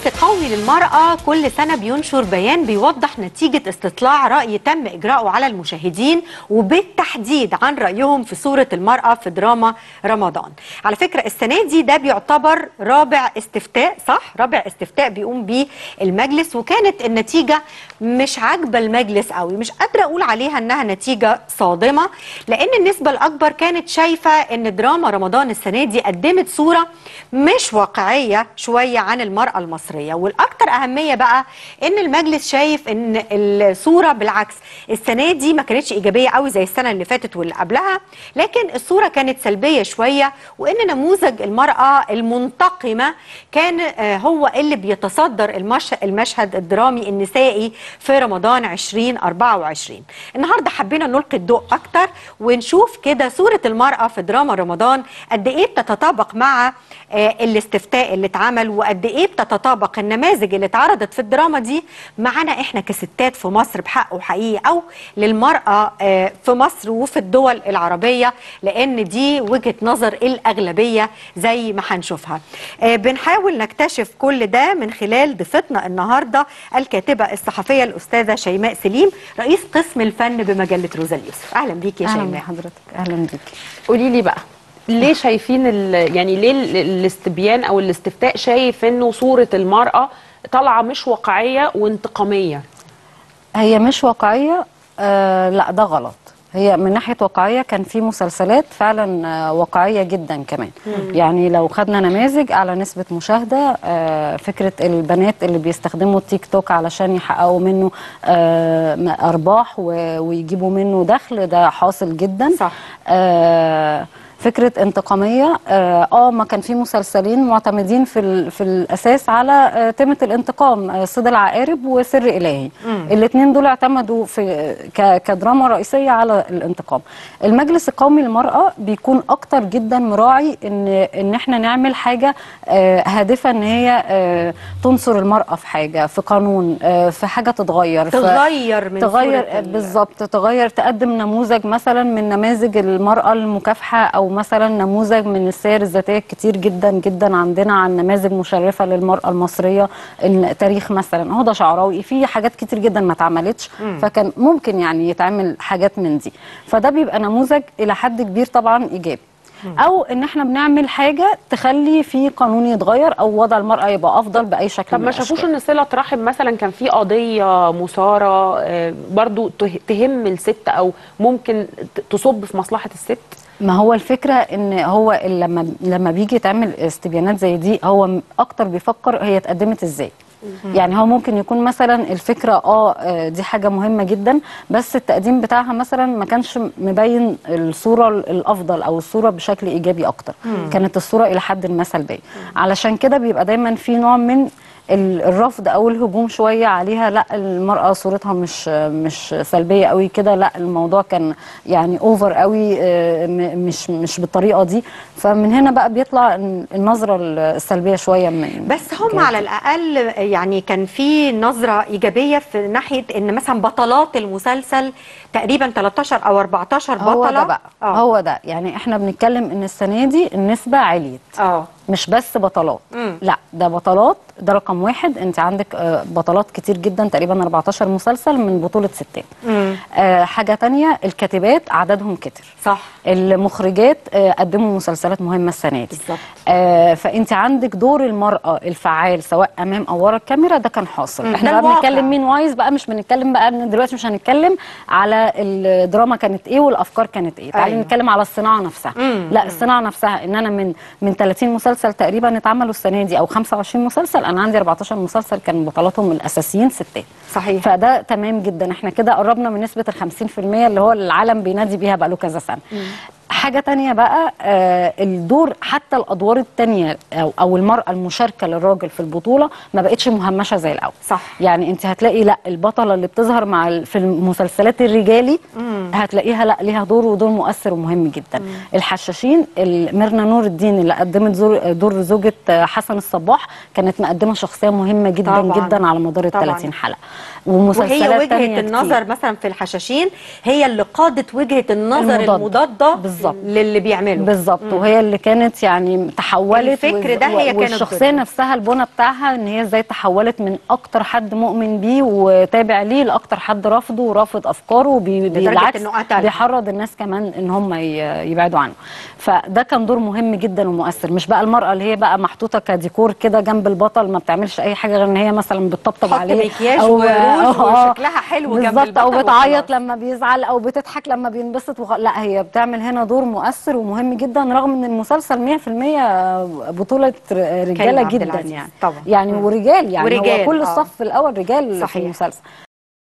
القومي للمرأة كل سنة بينشر بيان بيوضح نتيجة استطلاع رأي تم إجراؤه على المشاهدين وبالتحديد عن رأيهم في صورة المرأة في دراما رمضان على فكرة السنة دي ده بيعتبر رابع استفتاء صح؟ رابع استفتاء بيقوم بيه المجلس وكانت النتيجة مش عاجبة المجلس قوي مش قادرة أقول عليها أنها نتيجة صادمة لأن النسبة الأكبر كانت شايفة أن دراما رمضان السنة دي قدمت صورة مش واقعية شوية عن المرأة المصرية والأكثر أهمية بقى أن المجلس شايف أن الصورة بالعكس السنة دي ما كانتش إيجابية قوي زي السنة اللي فاتت واللي قبلها لكن الصورة كانت سلبية شوية وأن نموذج المرأة المنتقمة كان آه، هو اللي بيتصدر المش... المشهد الدرامي النسائي في رمضان 2024 النهاردة حبينا نلقي الضوء أكتر ونشوف كده صورة المرأة في دراما رمضان قد إيه بتتطابق مع آه، الاستفتاء اللي اتعمل وقد ايه بتتطابق النماذج اللي اتعرضت في الدراما دي معانا احنا كستات في مصر بحق وحقيقي او للمراه آه، في مصر وفي الدول العربيه لان دي وجهه نظر الاغلبيه زي ما هنشوفها. آه، بنحاول نكتشف كل ده من خلال ضيفتنا النهارده الكاتبه الصحفيه الاستاذه شيماء سليم رئيس قسم الفن بمجله روزا اليوسف. اهلا بيك يا اهلا شيماء. بحضرتك اهلا بيكي قولي لي بقى ليه شايفين ال- يعني ليه ال- الاستبيان او الاستفتاء شايف انه صوره المراه طالعه مش واقعيه وانتقاميه هي مش واقعيه آه لا ده غلط هي من ناحيه واقعيه كان في مسلسلات فعلا آه واقعيه جدا كمان يعني لو خدنا نماذج على نسبه مشاهده آه فكره البنات اللي بيستخدموا التيك توك علشان يحققوا منه آه م- ارباح و- ويجيبوا منه دخل ده حاصل جدا صح. آه فكره انتقاميه اه آه، ما كان في مسلسلين معتمدين في ال- في الاساس على آه تيمه الانتقام آه صيد العقارب وسر الهي الاثنين دول اعتمدوا في ك- كدراما رئيسيه على الانتقام المجلس القومي للمراه بيكون اكتر جدا مراعي ان ان احنا نعمل حاجه آه هادفه ان هي آه تنصر المراه في حاجه في قانون آه في حاجه تتغير ف- تغير من تغير صورة ال- بالظبط تغير تقدم نموذج مثلا من نماذج المرأة المكافحة أو مثلا نموذج من السير الذاتية كتير جدا جدا عندنا عن نماذج مشرفة للمرأة المصرية التاريخ مثلا هدى شعراوي في حاجات كتير جدا ما اتعملتش فكان ممكن يعني يتعمل حاجات من دي فده بيبقى نموذج إلى حد كبير طبعا إيجابي او ان احنا بنعمل حاجه تخلي في قانون يتغير او وضع المراه يبقى افضل باي شكل طب من ما شافوش الأشكال. ان صله رحم مثلا كان في قضيه مثاره آه، برضو ته- تهم الست او ممكن ت- تصب في مصلحه الست ما هو الفكره ان هو ال- لما لما بيجي يتعمل استبيانات زي دي هو م- اكتر بيفكر هي اتقدمت ازاي يعني هو ممكن يكون مثلا الفكره اه آه، دي حاجه مهمه جدا بس التقديم بتاعها مثلا ما كانش مبين الصوره ال- الافضل او الصوره بشكل ايجابي اكتر كانت الصوره الى حد ما سلبيه علشان كده بيبقى دايما في نوع من ال- الرفض او الهجوم شويه عليها لا المراه صورتها مش مش سلبيه قوي كده لا الموضوع كان يعني اوفر قوي آه، م- مش مش بالطريقه دي فمن هنا بقى بيطلع ال- النظره السلبيه شويه من بس هم الجهة على دي. الاقل يعني كان في نظره ايجابيه في ناحيه ان مثلا بطلات المسلسل تقريبا 13 او 14 بطله هو ده بقى اه هو ده يعني احنا بنتكلم ان السنه دي النسبه عليت اه مش بس بطلات مم. لا ده بطلات ده رقم واحد انت عندك آه، بطلات كتير جدا تقريبا 14 مسلسل من بطولة ستات مم. آه حاجة تانية الكاتبات عددهم كتر صح المخرجات آه قدموا مسلسلات مهمة السنة دي بالظبط. آه فانت عندك دور المرأة الفعال سواء امام او ورا الكاميرا ده كان حاصل مم، احنا ده بقى الواقع. بنتكلم مين وايز بقى مش بنتكلم بقى من دلوقتي مش هنتكلم على الدراما كانت ايه والافكار كانت ايه تعالي أيوة. نتكلم على الصناعة نفسها مم، لا الصناعة نفسها ان انا من من 30 مسلسل تقريبا اتعملوا السنة دي او 25 مسلسل انا عندي 14 مسلسل كان بطلاتهم الاساسيين ستات صحيح فده تمام جدا احنا كده قربنا من نسبة ال 50% اللي هو العالم بينادي بيها بقى له كذا سنة حاجة تانية بقى آه الدور حتى الأدوار التانية أو, أو المرأة المشاركة للراجل في البطولة ما بقتش مهمشة زي الأول صح. يعني أنت هتلاقي لا البطلة اللي بتظهر مع ال- في المسلسلات الرجالي هتلاقيها لا ليها دور ودور مؤثر ومهم جدا الحشاشين ال- ميرنا نور الدين اللي قدمت زور- دور زوجة آه، حسن الصباح كانت مقدمة شخصية مهمة جدا طبعاً. جدا على مدار ال طبعاً. 30 حلقة وهي ومسلسلات وجهه تانية النظر كتير. مثلا في الحشاشين هي اللي قادت وجهه النظر المضاد. المضاده بالظبط. بالظبط. للي بيعمله بالظبط وهي اللي كانت يعني تحولت الفكر وز- ده هي كانت والشخصيه ضده. نفسها البنى بتاعها ان هي ازاي تحولت من اكتر حد مؤمن بيه وتابع ليه لاكتر حد رافضه ورافض افكاره وبي- لدرجة بالعكس إنه قتلها. بيحرض الناس كمان ان هم ي- يبعدوا عنه فده كان دور مهم جدا ومؤثر مش بقى المراه اللي هي بقى محطوطه كديكور كده جنب البطل ما بتعملش اي حاجه غير ان هي مثلا بتطبطب تحط عليه مكياج وروج آه، وشكلها حلو جنب بالظبط او البطل بتعيط وخلاص. لما بيزعل او بتضحك لما بينبسط وخ... لا هي بتعمل هنا دور مؤثر ومهم جدا رغم ان المسلسل 100% بطولة ر- رجالة عبد جدا العزيز، يعني طبعا. يعني مم. ورجال يعني ورجال، هو كل آه. الصف الاول رجال صحيح. في المسلسل